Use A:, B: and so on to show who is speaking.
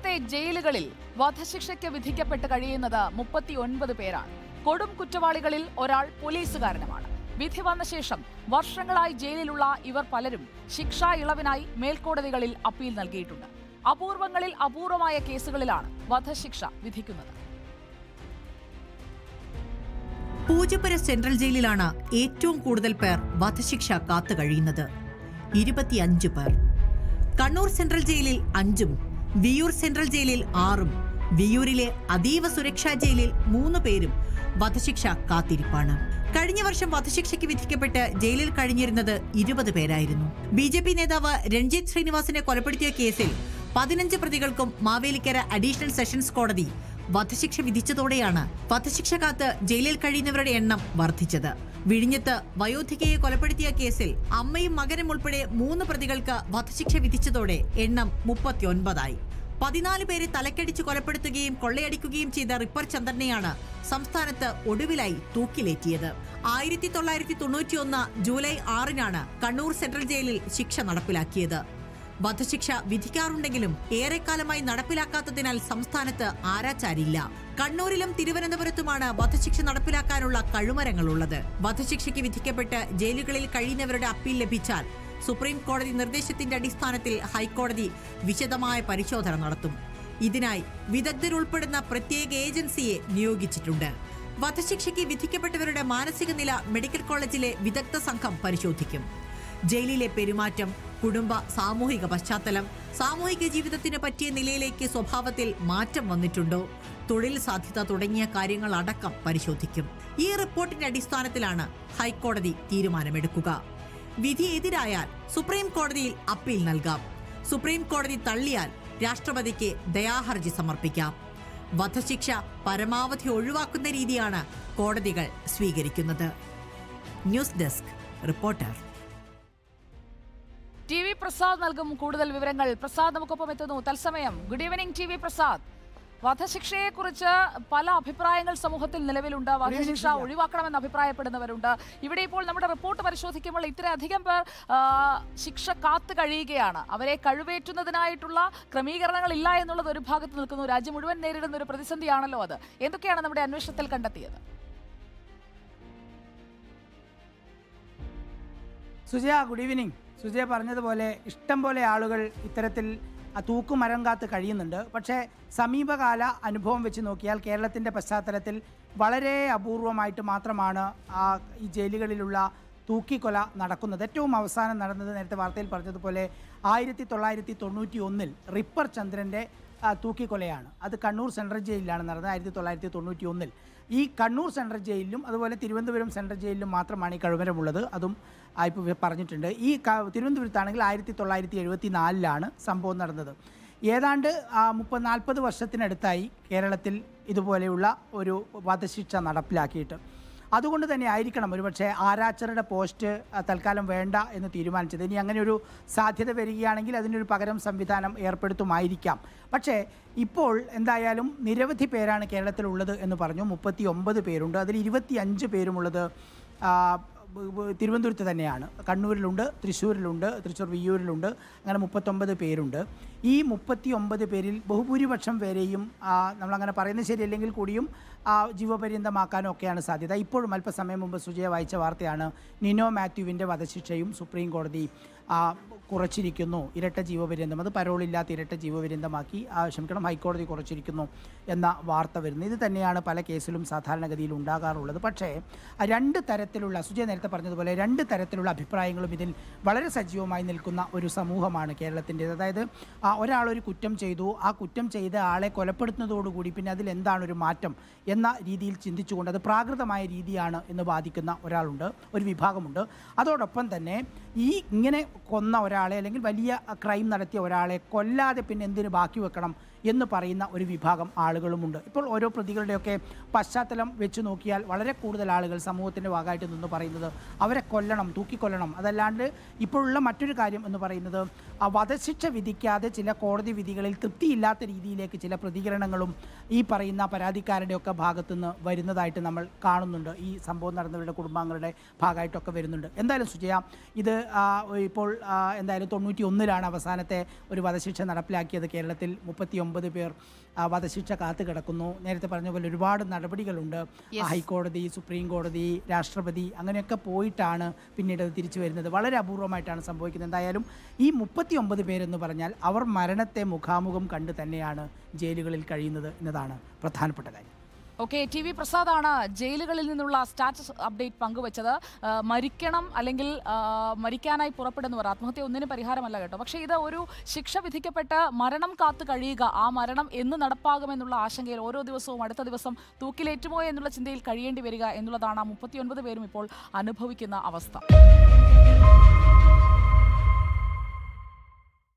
A: രാജ്യത്തെ ജയിലുകളിൽ വധശിക്ഷയ്ക്ക് വിധിക്കപ്പെട്ട് കഴിയുന്നത് മുപ്പത്തിയൊൻപത് പേരാണ് കൊടും കുറ്റവാളികളിൽ ഒരാൾ പോലീസുകാരനുമാണ് വിധി വന്ന ശേഷം വർഷങ്ങളായി ജയിലിലുള്ള ഇവർ പലരും ശിക്ഷാ ഇളവിനായി മേൽക്കോടതികളിൽ അപ്പീൽ നൽകിയിട്ടുണ്ട് അപൂർവങ്ങളിൽ അപൂർവമായ കേസുകളിലാണ് വധശിക്ഷ വിധിക്കുന്നത്
B: പൂജപ്പുര സെൻട്രൽ ജയിലിലാണ് ഏറ്റവും കൂടുതൽ പേർ വധശിക്ഷ കാത്തു കഴിയുന്നത് ഇരുപത്തിയഞ്ച് പേർ കണ്ണൂർ സെൻട്രൽ ജയിലിൽ അഞ്ചും വിയൂർ സെൻട്രൽ ജയിലിൽ ആറും വിയൂരിലെ അതീവ സുരക്ഷാ ജയിലിൽ മൂന്ന് പേരും വധശിക്ഷ കാത്തിരിപ്പാണ് കഴിഞ്ഞ വർഷം വധശിക്ഷയ്ക്ക് വിധിക്കപ്പെട്ട് ജയിലിൽ കഴിഞ്ഞിരുന്നത് ഇരുപത് പേരായിരുന്നു ബി ജെ പി നേതാവ് രഞ്ജിത്ത് ശ്രീനിവാസിനെ കൊലപ്പെടുത്തിയ കേസിൽ പതിനഞ്ച് പ്രതികൾക്കും മാവേലിക്കര അഡീഷണൽ സെഷൻസ് കോടതി വധശിക്ഷ വിധിച്ചതോടെയാണ് വധശിക്ഷ കാത്ത് ജയിലിൽ കഴിയുന്നവരുടെ എണ്ണം വർദ്ധിച്ചത് വിഴിഞ്ഞത്ത് വയോധികയെ കൊലപ്പെടുത്തിയ കേസിൽ അമ്മയും മകനും ഉൾപ്പെടെ മൂന്ന് പ്രതികൾക്ക് വധശിക്ഷ വിധിച്ചതോടെ എണ്ണം മുപ്പത്തിയൊൻപതായി പതിനാല് പേരെ തലക്കടിച്ച് കൊലപ്പെടുത്തുകയും കൊള്ളയടിക്കുകയും ചെയ്ത റിപ്പർ ചന്ദ്രനെയാണ് സംസ്ഥാനത്ത് ഒടുവിലായി തൂക്കിലേറ്റിയത് ആയിരത്തി തൊള്ളായിരത്തി തൊണ്ണൂറ്റിയൊന്ന് ജൂലൈ ആറിനാണ് കണ്ണൂർ സെൻട്രൽ ജയിലിൽ ശിക്ഷ നടപ്പിലാക്കിയത് വധശിക്ഷ വിധിക്കാറുണ്ടെങ്കിലും ഏറെക്കാലമായി നടപ്പിലാക്കാത്തതിനാൽ സംസ്ഥാനത്ത് ആരാച്ചാരില്ല കണ്ണൂരിലും തിരുവനന്തപുരത്തുമാണ് വധശിക്ഷ നടപ്പിലാക്കാനുള്ള കഴുമരങ്ങളുള്ളത് വധശിക്ഷയ്ക്ക് വിധിക്കപ്പെട്ട് ജയിലുകളിൽ കഴിയുന്നവരുടെ അപ്പീൽ ലഭിച്ചാൽ സുപ്രീം കോടതി നിർദ്ദേശത്തിന്റെ അടിസ്ഥാനത്തിൽ ഹൈക്കോടതി വിശദമായ പരിശോധന നടത്തും ഇതിനായി വിദഗ്ധരുൾപ്പെടുന്ന പ്രത്യേക ഏജൻസിയെ നിയോഗിച്ചിട്ടുണ്ട് വധശിക്ഷയ്ക്ക് വിധിക്കപ്പെട്ടവരുടെ മാനസിക നില മെഡിക്കൽ കോളേജിലെ വിദഗ്ധ സംഘം പരിശോധിക്കും ജയിലിലെ പെരുമാറ്റം കുടുംബ സാമൂഹിക പശ്ചാത്തലം സാമൂഹിക ജീവിതത്തിന് പറ്റിയ നിലയിലേക്ക് സ്വഭാവത്തിൽ മാറ്റം വന്നിട്ടുണ്ടോ തൊഴിൽ സാധ്യത തുടങ്ങിയ കാര്യങ്ങൾ അടക്കം പരിശോധിക്കും ഈ റിപ്പോർട്ടിന്റെ അടിസ്ഥാനത്തിലാണ് ഹൈക്കോടതി തീരുമാനമെടുക്കുക വിധി എതിരായാൽ സുപ്രീം കോടതിയിൽ അപ്പീൽ നൽകാം സുപ്രീം കോടതി തള്ളിയാൽ രാഷ്ട്രപതിക്ക് ദയാഹർജി സമർപ്പിക്കാം വധശിക്ഷ പരമാവധി ഒഴിവാക്കുന്ന രീതിയാണ് കോടതികൾ സ്വീകരിക്കുന്നത് news desk reporter
A: T V Prasad നൽകും കൂടുതൽ വിവരങ്ങൾ പ്രസാദ് നമുക്കൊപ്പം എത്തുന്നു തത്സമയം good evening T V Prasad വധശിക്ഷയെക്കുറിച്ച് പല അഭിപ്രായങ്ങൾ സമൂഹത്തിൽ നിലവിലുണ്ട് വധശിക്ഷ ഒഴിവാക്കണമെന്ന് അഭിപ്രായപ്പെടുന്നവരുണ്ട് ഇവിടെ ഇപ്പോൾ നമ്മുടെ റിപ്പോർട്ട് പരിശോധിക്കുമ്പോൾ ഇത്രയധികം പേർ ആ, ശിക്ഷ കാത്തു കഴിയുകയാണ് അവരെ കഴിവേറ്റുന്നതിനായിട്ടുള്ള ക്രമീകരണങ്ങൾ ഇല്ല എന്നുള്ളത് ഒരു ഭാഗത്ത് നിൽക്കുന്നു രാജ്യം മുഴുവൻ നേരിടുന്ന ഒരു പ്രതിസന്ധിയാണല്ലോ അത് എന്തൊക്കെയാണ് നമ്മുടെ അന്വേഷണത്തിൽ കണ്ടെത്തിയത്
C: സുജയ ഗുഡ് ഈവനിങ് സുജയ പറഞ്ഞതുപോലെ ഇഷ്ടം പോലെ ആളുകൾ ഇത്തരത്തിൽ ആ തൂക്കുമരം കാത്ത് കഴിയുന്നുണ്ട് പക്ഷേ സമീപകാല അനുഭവം വെച്ച് നോക്കിയാൽ കേരളത്തിൻ്റെ പശ്ചാത്തലത്തിൽ വളരെ അപൂർവമായിട്ട് മാത്രമാണ് ആ ഈ ജയിലുകളിലുള്ള തൂക്കിക്കൊല നടക്കുന്നത് ഏറ്റവും അവസാനം നടന്നത് നേരത്തെ വാർത്തയിൽ പറഞ്ഞതുപോലെ ആയിരത്തി തൊള്ളായിരത്തി തൊണ്ണൂറ്റി ഒന്നിൽ റിപ്പർ ചന്ദ്രൻ്റെ ആ, തൂക്കിക്കൊലയാണ് അത് കണ്ണൂർ സെൻട്രൽ ജയിലിലാണ് നടന്നത് ആയിരത്തി തൊള്ളായിരത്തി തൊണ്ണൂറ്റി ഒന്നിൽ ഈ കണ്ണൂർ സെൻട്രൽ ജയിലിലും അതുപോലെ തിരുവനന്തപുരം സെൻട്രൽ ജയിലിലും മാത്രമാണ് ഈ കഴിവരമുള്ളത് അതും ആ, ഇപ്പോൾ പറഞ്ഞിട്ടുണ്ട് ഈ ക- തിരുവനന്തപുരത്താണെങ്കിൽ ആയിരത്തി തൊള്ളായിരത്തി എഴുപത്തി നാലിലാണ് സംഭവം നടന്നത് ഏതാണ്ട് ആ, മുപ്പത് നാൽപ്പത് വർഷത്തിനടുത്തായി കേരളത്തിൽ ഇതുപോലെയുള്ള ഒരു വധശിക്ഷ നടപ്പിലാക്കിയിട്ട് അതുകൊണ്ട് തന്നെ ആയിരിക്കണം ഒരുപക്ഷെ ആരാച്ചറുടെ പോസ്റ്റ് ആ, തൽക്കാലം വേണ്ട എന്ന് തീരുമാനിച്ചത് ഇനി അങ്ങനെ ഒരു സാധ്യത വരികയാണെങ്കിൽ അതിനൊരു പകരം സംവിധാനം ഏർപ്പെടുത്തുമായിരിക്കാം പക്ഷേ ഇപ്പോൾ എന്തായാലും നിരവധി പേരാണ് കേരളത്തിലുള്ളത് എന്ന് പറഞ്ഞു മുപ്പത്തി ഒമ്പത് പേരുണ്ട് അതിൽ ഇരുപത്തി അഞ്ച് പേരുമുള്ളത് ആ, ബ- ബ- തിരുവനന്തപുരത്ത് തന്നെയാണ് കണ്ണൂരിലുണ്ട് തൃശ്ശൂരിലുണ്ട് തൃശ്ശൂർ വിയ്യൂരിലുണ്ട് അങ്ങനെ മുപ്പത്തൊമ്പത് പേരുണ്ട് ഈ മുപ്പത്തി ഒമ്പത് പേരിൽ ബഹുഭൂരിപക്ഷം പേരെയും ആ, നമ്മളങ്ങനെ പറയുന്നത് ശരിയല്ലെങ്കിൽ കൂടിയും ആ, ജീവപര്യന്തമാക്കാനും ഒക്കെയാണ് സാധ്യത ഇപ്പോഴും അല്പസമയം മുമ്പ് സുജയ വായിച്ച വാർത്തയാണ് നിനോ മാത്യുവിൻ്റെ വധശിക്ഷയും സുപ്രീം കോടതി ആ, കുറച്ചിരിക്കുന്നു ഇരട്ട ജീവപര്യന്തം അത് പരോളില്ലാത്ത ഇരട്ട ജീവപര്യന്തമാക്കി ആ, ക്ഷമിക്കണം ഹൈക്കോടതി കുറച്ചിരിക്കുന്നു എന്ന വാർത്ത വരുന്നത് ഇത് തന്നെയാണ് പല കേസിലും സാധാരണഗതിയിൽ ഉണ്ടാകാറുള്ളത് പക്ഷേ ആ രണ്ട് തരത്തിലുള്ള സുജയ നേരത്തെ പറഞ്ഞതുപോലെ രണ്ട് തരത്തിലുള്ള അഭിപ്രായങ്ങളും ഇതിൽ വളരെ സജീവമായി നിൽക്കുന്ന ഒരു സമൂഹമാണ് കേരളത്തിൻ്റേത് അതായത് ആ, ഒരാളൊരു കുറ്റം ചെയ്തു ആ കുറ്റം ചെയ്ത ആളെ കൊലപ്പെടുത്തുന്നതോടുകൂടി പിന്നെ അതിൽ എന്താണ് ഒരു മാറ്റം എന്ന രീതിയിൽ ചിന്തിച്ചുകൊണ്ട് അത് പ്രാകൃതമായ രീതിയാണ് എന്ന് വാദിക്കുന്ന ഒരാളുണ്ട് ഒരു വിഭാഗമുണ്ട് അതോടൊപ്പം തന്നെ ഈ ഇങ്ങനെ കൊന്ന ഒരാളെ അല്ലെങ്കിൽ വലിയ ക്രൈം നടത്തിയ ഒരാളെ കൊല്ലാതെ പിന്നെ എന്തിനു ബാക്കി വെക്കണം എന്ന് പറയുന്ന ഒരു വിഭാഗം ആളുകളുമുണ്ട് ഇപ്പോൾ ഓരോ പ്രതികളുടെയൊക്കെ പശ്ചാത്തലം വെച്ച് നോക്കിയാൽ വളരെ കൂടുതൽ ആളുകൾ സമൂഹത്തിൻ്റെ ഭാഗമായിട്ട് നിന്ന് പറയുന്നത് അവരെ കൊല്ലണം തൂക്കിക്കൊല്ലണം അതല്ലാണ്ട് ഇപ്പോഴുള്ള മറ്റൊരു കാര്യം എന്ന് പറയുന്നത് ആ വധശിക്ഷ വിധിക്കാതെ ചില കോടതി വിധികളിൽ തൃപ്തിയില്ലാത്ത രീതിയിലേക്ക് ചില പ്രതികരണങ്ങളും ഈ പറയുന്ന പരാതിക്കാരുടെയൊക്കെ ഭാഗത്തുനിന്ന് വരുന്നതായിട്ട് നമ്മൾ കാണുന്നുണ്ട് ഈ സംഭവം നടന്നവരുടെ കുടുംബാംഗങ്ങളുടെ ഭാഗമായിട്ടൊക്കെ വരുന്നുണ്ട് എന്തായാലും സുജയ ഇത് ആ, ഇപ്പോൾ ആ, എന്തായാലും തൊണ്ണൂറ്റി ഒന്നിലാണ് അവസാനത്തെ ഒരു വധശിക്ഷ നടപ്പിലാക്കിയത് കേരളത്തിൽ മുപ്പത്തി ഒമ്പത് പേർ ആ, വധശിക്ഷ കാത്തു കിടക്കുന്നു നേരത്തെ പറഞ്ഞ പോലെ ഒരുപാട് നടപടികളുണ്ട് ആ, ഹൈക്കോടതി സുപ്രീം കോടതി രാഷ്ട്രപതി അങ്ങനെയൊക്കെ പോയിട്ടാണ് പിന്നീട് അത് തിരിച്ചു വരുന്നത് വളരെ അപൂർവമായിട്ടാണ് സംഭവിക്കുന്നത് എന്തായാലും ഈ മുപ്പത്തി ഒമ്പത് പേരെന്ന് പറഞ്ഞാൽ അവർ മരണത്തെ മുഖാമുഖം കണ്ട് തന്നെയാണ് ജയിലുകളിൽ കഴിയുന്നത് എന്നതാണ് പ്രധാനപ്പെട്ട കാര്യം
A: ഓക്കെ ടി വി പ്രസാദാണ് ജയിലുകളിൽ നിന്നുള്ള സ്റ്റാറ്റസ് അപ്ഡേറ്റ് പങ്കുവച്ചത് ആ, മരിക്കണം അല്ലെങ്കിൽ ആ, മരിക്കാനായി പുറപ്പെടുന്നവർ ആത്മഹത്യ ഒന്നിനും പരിഹാരമല്ല കേട്ടോ പക്ഷേ ഇത് ഒരു ശിക്ഷ വിധിക്കപ്പെട്ട് മരണം കാത്തു കഴിയുക ആ മരണം എന്ന് നടപ്പാകുമെന്നുള്ള ആശങ്കയിൽ ഓരോ ദിവസവും അടുത്ത ദിവസം തൂക്കിലേറ്റുമോ എന്നുള്ള ചിന്തയിൽ കഴിയേണ്ടി വരിക എന്നുള്ളതാണ് ആ മുപ്പത്തിയൊൻപത് പേരും ഇപ്പോൾ അനുഭവിക്കുന്ന അവസ്ഥ